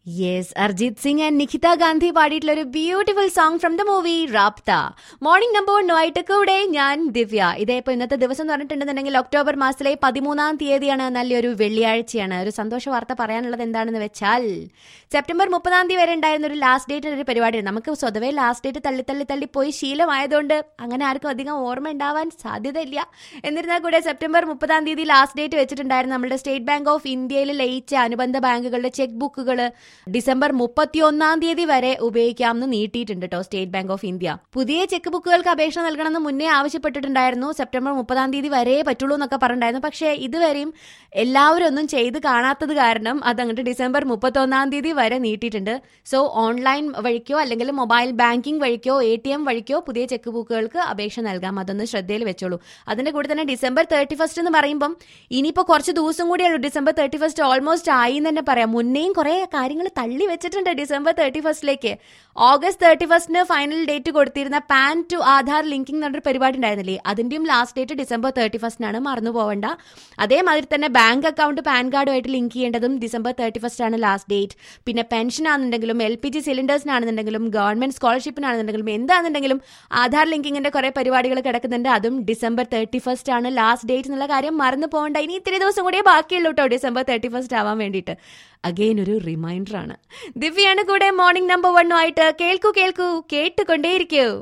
yes Arijit Singh and Nikhita Gandhi പാടിയിട്ടുള്ള ഒരു beautiful song from the movie Raabta morning number one ആയിട്ട് കൂടെ ഞാൻ ദിവ്യ ഇതേ ഇപ്പോൾ ഇന്നത്തെ ദിവസം എന്ന് പറഞ്ഞിട്ടുണ്ടെന്നുണ്ടെങ്കിൽ ഒക്ടോബർ മാസത്തിലെ പതിമൂന്നാം തീയതിയാണ് നല്ലൊരു വെള്ളിയാഴ്ചയാണ് ഒരു സന്തോഷ വാർത്ത പറയാനുള്ളത് എന്താണെന്ന് വെച്ചാൽ സെപ്റ്റംബർ മുപ്പതാം തീയതി വരെ ഉണ്ടായിരുന്ന ഒരു ലാസ്റ്റ് ഡേറ്റ് ഒരു പരിപാടി നമുക്ക് സ്വതവേ ലാസ്റ്റ് ഡേറ്റ് തള്ളി തള്ളി തള്ളി പോയി ശീലമായതുകൊണ്ട് അങ്ങനെ ആർക്കും അധികം ഓർമ്മ ഉണ്ടാവാൻ സാധ്യതയില്ല എന്നിരുന്നാൽ കൂടെ സെപ്റ്റംബർ മുപ്പതാം തീയതി ലാസ്റ്റ് ഡേറ്റ് വെച്ചിട്ടുണ്ടായിരുന്നു നമ്മുടെ സ്റ്റേറ്റ് ബാങ്ക് ഓഫ് ഇന്ത്യയിൽ ലയിച്ച അനുബന്ധ ബാങ്കുകളുടെ ചെക്ക് ബുക്കുകൾ ഡിസംബർ മുപ്പത്തി ഒന്നാം തീയതി വരെ ഉപയോഗിക്കാമെന്ന് നീട്ടിയിട്ടുണ്ട് കേട്ടോ സ്റ്റേറ്റ് ബാങ്ക് ഓഫ് ഇന്ത്യ പുതിയ ചെക്ക് ബുക്കുകൾക്ക് അപേക്ഷ നൽകണമെന്ന് മുന്നേ ആവശ്യപ്പെട്ടിട്ടുണ്ടായിരുന്നു സെപ്റ്റംബർ മുപ്പതാം തീയതി വരെ പറ്റുള്ളൂ എന്നൊക്കെ പറഞ്ഞിട്ടുണ്ടായിരുന്നു പക്ഷേ ഇതുവരെയും എല്ലാവരും ഒന്നും ചെയ്ത് കാണാത്തത് കാരണം അത് അങ്ങോട്ട് ഡിസംബർ മുപ്പത്തി ഒന്നാം തീയതി വരെ നീട്ടിയിട്ടുണ്ട് സോ ഓൺലൈൻ വഴിക്കോ അല്ലെങ്കിൽ മൊബൈൽ ബാങ്കിംഗ് വഴിക്കോ എ ടി എം വഴിക്കോ പുതിയ ചെക്ക് ബുക്കുകൾക്ക് അപേക്ഷ നൽകാം അതൊന്ന് ശ്രദ്ധയിൽ വെച്ചോളൂ അതിന്റെ കൂടെ തന്നെ ഡിസംബർ തേർട്ടി ഫസ്റ്റ് എന്ന് പറയുമ്പം ഇനിയിപ്പോൾ കുറച്ച് ദിവസം കൂടിയുള്ളൂ ഡിസംബർ തേർട്ടി ഫസ്റ്റ് ഓൾമോസ്റ്റ് ആയി എന്ന് തന്നെ പറയാം മുന്നേയും കുറേ കാര്യങ്ങൾ തള്ളി വെച്ചിട്ടുണ്ട് ഡിസംബർ തേർട്ടി ഫസ്റ്റിലേക്ക് ഓഗസ്റ്റ് തേർട്ടി ഫസ്റ്റിന് ഫൈനൽ ഡേറ്റ് കൊടുത്തിരുന്ന പാൻ ടു ആധാർ ലിങ്കിങ് എന്നൊരു പരിപാടി ഉണ്ടായിരുന്നില്ലേ അതിന്റെയും ലാസ്റ്റ് ഡേറ്റ് ഡിസംബർ തേർട്ടി ഫസ്റ്റിനാണ് മറന്നു പോവേണ്ട അതേമാതിരി തന്നെ ബാങ്ക് അക്കൗണ്ട് പാൻ കാർഡുമായിട്ട് ലിങ്ക് ചെയ്യേണ്ടതും ഡിസംബർ തേർട്ടി ഫസ്റ്റ് ആണ് ലാസ്റ്റ് ഡേറ്റ് പിന്നെ പെൻഷൻ ആണെന്നുണ്ടെങ്കിലും എൽ പി ജി സിലിണ്ടേഴ്സിനാണെന്നുണ്ടെങ്കിലും ഗവൺമെന്റ് സ്കോളർഷിപ്പിനാണെന്നുണ്ടെങ്കിലും എന്താണെന്നുണ്ടെങ്കിലും ആധാർ ലിങ്കിങ്ങിന്റെ കുറെ പരിപാടികൾ കിടക്കുന്നുണ്ട് അതും ഡിസംബർ തേർട്ടി ഫസ്റ്റ് ആണ് ലാസ്റ്റ് ഡേറ്റ് എന്നുള്ള കാര്യം മറന്നു പോകണ്ട ഇനി ഇത്തിരി ദിവസം കൂടിയേ ബാക്കിയുള്ളൂ കേട്ടോ ഡിസംബർ തേർട്ടി ഫസ്റ്റ് ആവാൻ വേണ്ടിയിട്ട് അഗെയിൻ ഒരു റിമൈൻഡർ ആണ് ദിവ്യയാണ് കൂടെ മോർണിംഗ് നമ്പർ വണ്ണുമായിട്ട് കേൾക്കൂ കേൾക്കൂ കേട്ടുകൊണ്ടേയിരിക്കൂ